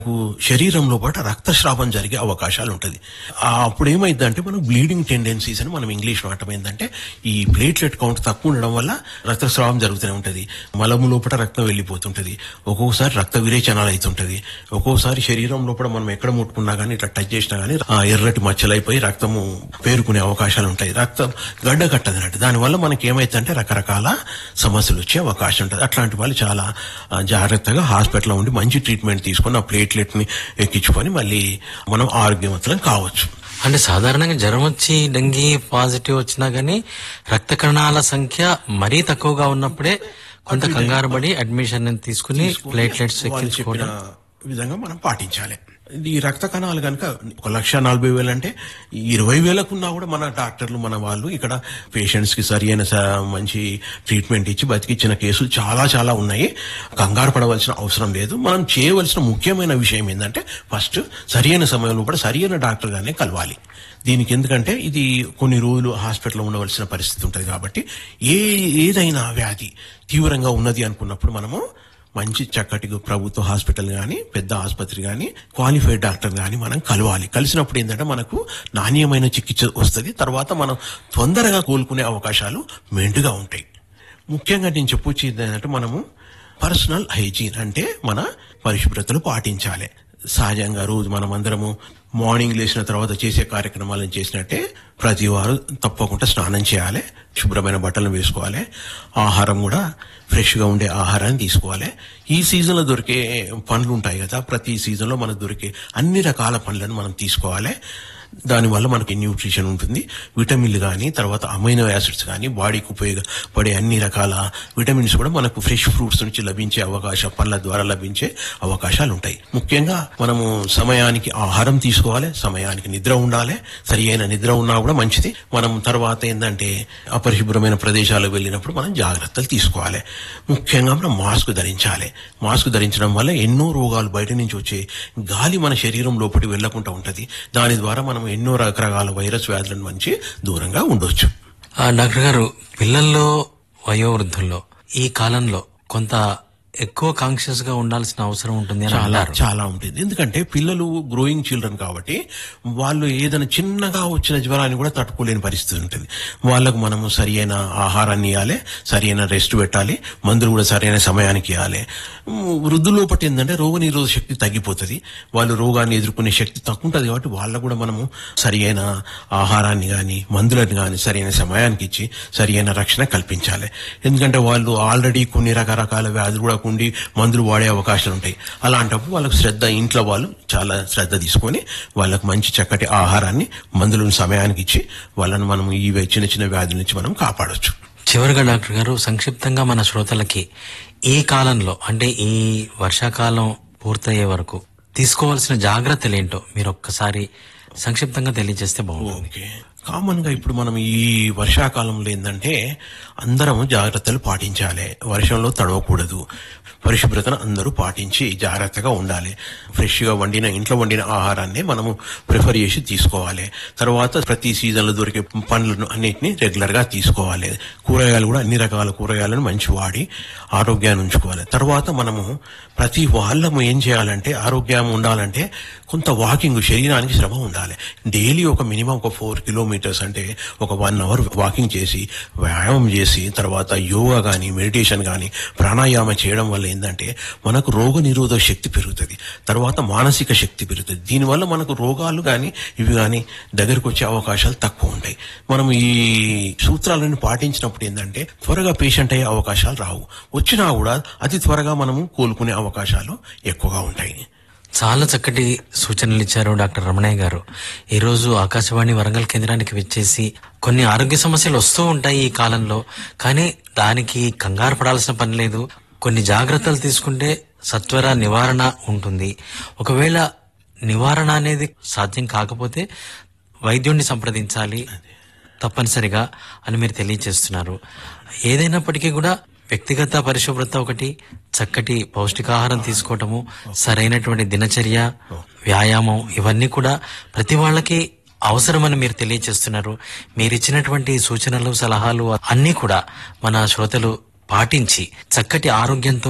మనకు శరీరంలో పాటు రక్తస్రావం జరిగే అవకాశాలు ఉంటుంది ఆ అప్పుడు ఏమైందంటే మనం బ్లీడింగ్ టెండెన్సీస్ అని మనం ఇంగ్లీష్ వాడటం ఏంటంటే ఈ ప్లేట్లెట్ కౌంట్ తక్కువ ఉండడం వల్ల రక్తస్రావం జరుగుతూనే ఉంటుంది మలము లోపల రక్తం వెళ్ళిపోతుంటది ఒక్కొక్కసారి రక్త విరేచనాలు అవుతుంటది ఒక్కొక్కసారి శరీరం లోపల మనం ఎక్కడ ముట్టుకున్నా కానీ ఇట్లా టచ్ చేసినా కానీ ఆ ఎర్రటి మచ్చలైపోయి రక్తము పేరుకునే అవకాశాలు ఉంటాయి రక్తం గడ్డ కట్టదు అన్నట్టు దానివల్ల మనకి ఏమైతుందంటే రకరకాల సమస్యలు వచ్చే అవకాశం ఉంటుంది అట్లాంటి వాళ్ళు చాలా ఆ, జాగ్రత్తగా హాస్పిటల్లో ఉండి మంచి ట్రీట్మెంట్ తీసుకొని ఆ ప్లేట్లెట్ ని ఎక్కించుకొని మళ్ళీ మనం ఆరోగ్యవంతులం కావచ్చు అంటే సాధారణంగా జ్వరం వచ్చి డెంగీ పాజిటివ్ వచ్చినా గానీ రక్త కణాల సంఖ్య మరీ తక్కువగా ఉన్నప్పుడే కొంత కంగారు పడి అడ్మిషన్ తీసుకుని ప్లేట్లెట్స్ వాళ్ళు చెప్పిన ఎక్కించుకోవడం విధంగా మనం పాటించాలి ఈ రక్త కణాలు కనుక ఒక లక్ష నలభై వేలు అంటే ఇరవై వేలకున్నా కూడా మన డాక్టర్లు మన వాళ్ళు ఇక్కడ పేషెంట్స్ కి సరి అయిన స- మంచి ట్రీట్మెంట్ ఇచ్చి బతికిచ్చిన కేసులు చాలా చాలా ఉన్నాయి కంగారు పడవలసిన అవసరం లేదు మనం చేయవలసిన ముఖ్యమైన విషయం ఏంటంటే ఫస్ట్ సరి అయిన సమయంలో కూడా సరి అయిన డాక్టర్ గానే కలవాలి దీనికి ఎందుకంటే ఇది కొన్ని రోజులు హాస్పిటల్లో ఉండవలసిన పరిస్థితి ఉంటుంది కాబట్టి ఏ ఏదైనా వ్యాధి తీవ్రంగా ఉన్నది అనుకున్నప్పుడు మనము మంచి చక్కటి ప్రభుత్వ హాస్పిటల్ కానీ పెద్ద ఆసుపత్రి కానీ క్వాలిఫైడ్ డాక్టర్ కానీ మనం కలవాలి కలిసినప్పుడు ఏంటంటే మనకు నాణ్యమైన చికిత్స వస్తుంది తర్వాత మనం తొందరగా కోలుకునే అవకాశాలు మెండుగా ఉంటాయి ముఖ్యంగా నేను చెప్పొచ్చేది ఏంటంటే మనము పర్సనల్ హైజీన్ అంటే మన పరిశుభ్రతలు పాటించాలి సహజంగా రోజు మనం అందరము మార్నింగ్ లేచిన తర్వాత చేసే కార్యక్రమాలను చేసినట్టే ప్రతి వారు తప్పకుండా స్నానం చేయాలి శుభ్రమైన బట్టలు వేసుకోవాలి ఆహారం కూడా ఫ్రెష్గా ఉండే ఆహారాన్ని తీసుకోవాలి ఈ సీజన్లో దొరికే పండ్లు ఉంటాయి కదా ప్రతి సీజన్లో మనకు దొరికే అన్ని రకాల పండ్లను మనం తీసుకోవాలి దానివల్ల మనకి న్యూట్రిషన్ ఉంటుంది విటమిన్లు కానీ తర్వాత అమైనో యాసిడ్స్ కానీ బాడీకి ఉపయోగపడే అన్ని రకాల విటమిన్స్ కూడా మనకు ఫ్రెష్ ఫ్రూట్స్ నుంచి లభించే అవకాశం పండ్ల ద్వారా లభించే అవకాశాలు ఉంటాయి ముఖ్యంగా మనము సమయానికి ఆహారం తీసుకోవాలి సమయానికి నిద్ర ఉండాలి సరి అయిన నిద్ర ఉన్నా కూడా మంచిది మనం తర్వాత ఏంటంటే అపరిశుభ్రమైన ప్రదేశాలకు వెళ్ళినప్పుడు మనం జాగ్రత్తలు తీసుకోవాలి ముఖ్యంగా మనం మాస్క్ ధరించాలి మాస్క్ ధరించడం వల్ల ఎన్నో రోగాలు బయట నుంచి వచ్చే గాలి మన శరీరం లోపలికి వెళ్లకుండా ఉంటది దాని ద్వారా మనం ఎన్నో రకరకాల వైరస్ వ్యాధుల నుంచి దూరంగా ఉండొచ్చు ఆ, డాక్టర్ గారు పిల్లల్లో వయోవృద్ధుల్లో ఈ కాలంలో కొంత ఎక్కువ కాన్షియస్ గా ఉండాల్సిన అవసరం ఉంటుంది అని చాలా అన్నారు చాలా ఉంటుంది ఎందుకంటే పిల్లలు గ్రోయింగ్ చిల్డ్రన్ కాబట్టి వాళ్ళు ఏదైనా చిన్నగా వచ్చిన జ్వరాన్ని కూడా తట్టుకోలేని పరిస్థితి ఉంటుంది వాళ్ళకు మనము సరి అయిన ఆహారాన్ని ఇవ్వాలి సరి అయిన రెస్ట్ పెట్టాలి మందులు కూడా సరైన సమయానికి ఇవ్వాలి ఉమ్, వృద్ధులోపటి ఏంటంటే రోగనిరోధ శక్తి తగ్గిపోతుంది వాళ్ళు రోగాన్ని ఎదుర్కొనే శక్తి తక్కువ ఉంటుంది కాబట్టి వాళ్ళకు కూడా మనము సరి అయిన ఆహారాన్ని కానీ మందులను కానీ సరైన సమయానికి ఇచ్చి సరి అయిన రక్షణ కల్పించాలి ఎందుకంటే వాళ్ళు ఆల్రెడీ కొన్ని రకరకాల వ్యాధులు కూడా ఉండి మందులు వాడే అవకాశాలు ఉంటాయి అలాంటప్పుడు వాళ్ళకు శ్రద్ధ ఇంట్లో వాళ్ళు చాలా శ్రద్ధ తీసుకొని వాళ్ళకు మంచి చక్కటి ఆహారాన్ని మందులను సమయానికి ఇచ్చి వాళ్ళని మనం ఈ చిన్న చిన్న వ్యాధుల నుంచి మనం కాపాడొచ్చు చివరిగా డాక్టర్ గారు సంక్షిప్తంగా మన శ్రోతలకి ఈ కాలంలో అంటే ఈ వర్షాకాలం పూర్తయ్యే వరకు తీసుకోవాల్సిన జాగ్రత్తలు ఏంటో మీరు ఒక్కసారి సంక్షిప్తంగా తెలియజేస్తే బాగుంటుంది ఓకే కామన్ గా ఇప్పుడు మనం ఈ వర్షాకాలంలో ఏంటంటే అందరం జాగ్రత్తలు పాటించాలి వర్షంలో తడవకూడదు పరిశుభ్రతను అందరూ పాటించి జాగ్రత్తగా ఉండాలి ఫ్రెష్ గా వండిన ఇంట్లో వండిన ఆహారాన్ని మనము ప్రిఫర్ చేసి తీసుకోవాలి తర్వాత ప్రతి సీజన్ లో దొరికే పండ్లను అన్నిటిని రెగ్యులర్ గా తీసుకోవాలి కూరగాయలు కూడా అన్ని రకాల కూరగాయలను మంచి వాడి ఆరోగ్యాన్ని ఉంచుకోవాలి తర్వాత మనము ప్రతి వాళ్ళము ఏం చేయాలంటే ఆరోగ్యం ఉండాలంటే కొంత వాకింగ్ శరీరానికి శ్రమ ఉండాలి డైలీ ఒక మినిమం ఒక ఫోర్ కిలోమీటర్స్ అంటే ఒక వన్ అవర్ వాకింగ్ చేసి వ్యాయామం చేసి తర్వాత యోగా కానీ మెడిటేషన్ కానీ ప్రాణాయామం చేయడం వల్ల ఏంటంటే మనకు రోగ నిరోధక శక్తి పెరుగుతుంది తర్వాత మానసిక శక్తి పెరుగుతుంది దీనివల్ల మనకు రోగాలు కానీ ఇవి కానీ దగ్గరకు వచ్చే అవకాశాలు తక్కువ ఉంటాయి మనం ఈ సూత్రాలను పాటించినప్పుడు ఏంటంటే త్వరగా పేషెంట్ అయ్యే అవకాశాలు రావు వచ్చినా కూడా అతి త్వరగా మనము కోలుకునే అవకాశాలు ఎక్కువగా ఉంటాయి చాలా చక్కటి సూచనలు ఇచ్చారు డాక్టర్ రమణయ్య గారు ఈ రోజు ఆకాశవాణి వరంగల్ కేంద్రానికి విచ్చేసి కొన్ని ఆరోగ్య సమస్యలు వస్తూ ఉంటాయి ఈ కాలంలో కానీ దానికి కంగారు పడాల్సిన పని లేదు కొన్ని జాగ్రత్తలు తీసుకుంటే సత్వర నివారణ ఉంటుంది ఒకవేళ నివారణ అనేది సాధ్యం కాకపోతే వైద్యుణ్ణి సంప్రదించాలి తప్పనిసరిగా అని మీరు తెలియజేస్తున్నారు ఏదైనప్పటికీ కూడా వ్యక్తిగత పరిశుభ్రత ఒకటి చక్కటి పౌష్టికాహారం తీసుకోవటము సరైనటువంటి దినచర్య వ్యాయామం ఇవన్నీ కూడా ప్రతి వాళ్ళకి అవసరమని మీరు తెలియజేస్తున్నారు మీరు ఇచ్చినటువంటి సూచనలు సలహాలు అన్నీ కూడా మన శ్రోతలు పాటించి చక్కటి ఆరోగ్యంతో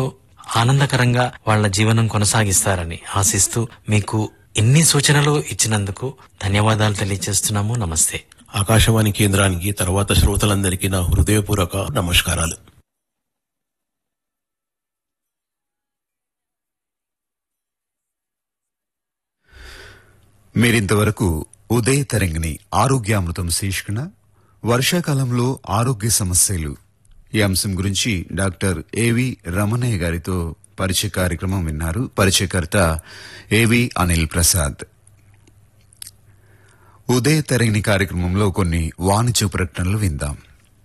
ఆనందకరంగా వాళ్ళ జీవనం కొనసాగిస్తారని ఆశిస్తూ మీకు ఇన్ని సూచనలు ఇచ్చినందుకు ధన్యవాదాలు తెలియజేస్తున్నాము నమస్తే ఆకాశవాణి కేంద్రానికి తర్వాత శ్రోతలందరికీ నా హృదయపూర్వక నమస్కారాలు మీరింతవరకు ఉదయ తరంగిణి ఆరోగ్యామృతం శీర్షికన వర్షాకాలంలో ఆరోగ్య సమస్యలు ఈ అంశం గురించి డాక్టర్ ఏవి రమణయ్య గారితో పరిచయ కార్యక్రమం విన్నారు పరిచయకర్త ఏవి అనిల్ ప్రసాద్ ఉదయ తరంగిణి కార్యక్రమంలో కొన్ని వాణిజ్య ప్రకటనలు విందాం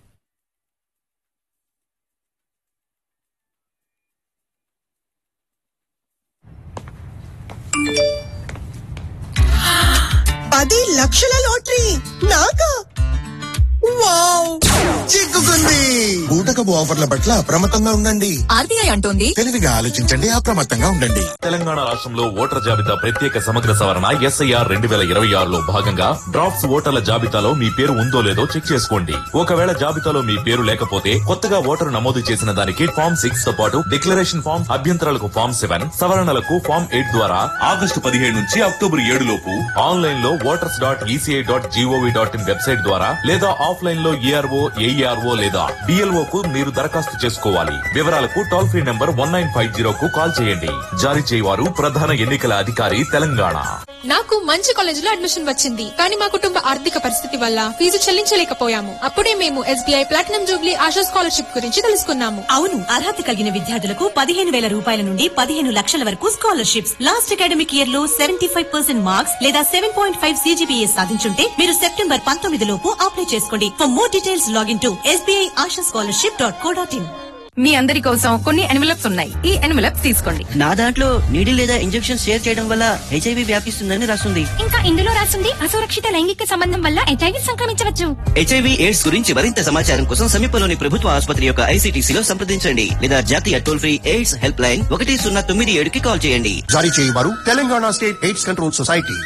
పది లక్షల లాటరీ నాకా వావ్ చిక్కుకుంది బూటకపు ఆఫర్ల పట్ల అప్రమత్తంగా ఉండండి ఆర్బీఐ అంటోంది తెలివిగా ఆలోచించండి అప్రమత్తంగా ఉండండి తెలంగాణ రాష్ట్రంలో ఓటర్ల జాబితా ప్రత్యేక సమగ్ర సవరణ ఎస్ఐఆర్ రెండు వేల ఇరవై ఆరులో భాగంగా డ్రాఫ్ట్స్ ఓటర్ల జాబితాలో మీ పేరు ఉందో లేదో చెక్ చేసుకోండి ఒకవేళ జాబితాలో మీ పేరు లేకపోతే కొత్తగా ఓటరు నమోదు చేసిన దానికి ఫామ్ సిక్స్ తో పాటు డిక్లరేషన్ ఫామ్ అభ్యంతరాలకు ఫామ్ సెవెన్ సవరణలకు ఫామ్ ఎయిట్ ద్వారా ఆగస్టు పదిహేడు నుంచి అక్టోబర్ ఏడు లోపు ఆన్లైన్ లో voters dot ECI dot GOV dot in website ద్వారా లేదా ఆఫ్లైన్ లో ఏఆర్ఓ ఏఈఆర్ఓ లేదా డిఎల్ఓ కు మీరు దరఖాస్తు చేసుకోవాలి వివరాలకు toll free number one nine five zero కు కాల్ చేయండి జారీ చేయవారు ప్రధాన ఎన్నికల అధికారి తెలంగాణ నాకు మంచి కాలేజీలో అడ్మిషన్ వచ్చింది కానీ మా కుటుంబ ఆర్థిక పరిస్థితి వల్ల ఫీజు చెల్లించలేకపోయాము అప్పుడే మేము SBI platinum jubilee Asha scholarship గురించి తెలుసుకున్నాము అవును అర్హత కలిగిన విద్యార్థులకు పదిహేను వేల రూపాయల నుండి పదిహేను లక్షల వరకు స్కాలర్షిప్స్ లాస్ట్ అకాడమిక్ ఇయర్ లో సెవెంటీ ఫైవ్ పర్సెంట్ మార్క్స్ లేదా సెవెన్ పాయింట్ ఫైవ్ సీజీపీఏ సాధించుంటే మీరు సెప్టెంబర్ పంతొమ్మిది లోపు అప్లై చేసుకోండి for more details login to SBI Asha scholarship dot co dot in మీ అందరి కోసం కొన్ని ఎన్వలప్స్ ఉన్నాయి ఈ ఎన్వలప్స్ తీసుకోండి నా దాంట్లో నీడిల్ లేదా ఇంజెక్షన్ షేర్ చేయడం వల్ల హెచ్ఐవి వ్యాపిస్తుందని రాస్తుంది ఇంకా ఇందులో రాస్తుంది అసురక్షిత లైంగిక సంబంధం వల్ల హెచ్ఐవి సంక్రమించవచ్చు హెచ్ఐవి ఎయిడ్స్ గురించి మరింత సమాచారం కోసం సమీపంలోని ప్రభుత్వ ఆసుపత్రి యొక్క ఐసీటీసీలో సంప్రదించండి లేదా జాతీయ toll free AIDS help line సున్నా తొమ్మిది ఏడుకి కాల్ చేయండి జారీ చేయవారు Telangana state AIDS control society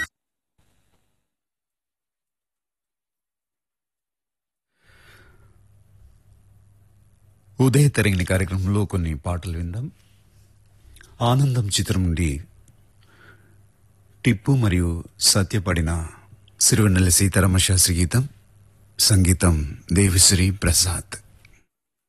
Udaya Tarangini కార్యక్రమంలో కొన్ని పాటలు విందాం ఆనందం చిత్రం నుండి టిప్పు మరియు సత్యపడిన సిరివెన్నెల సీతారామ శాస్త్రి గీతం సంగీతం దేవిశ్రీ ప్రసాద్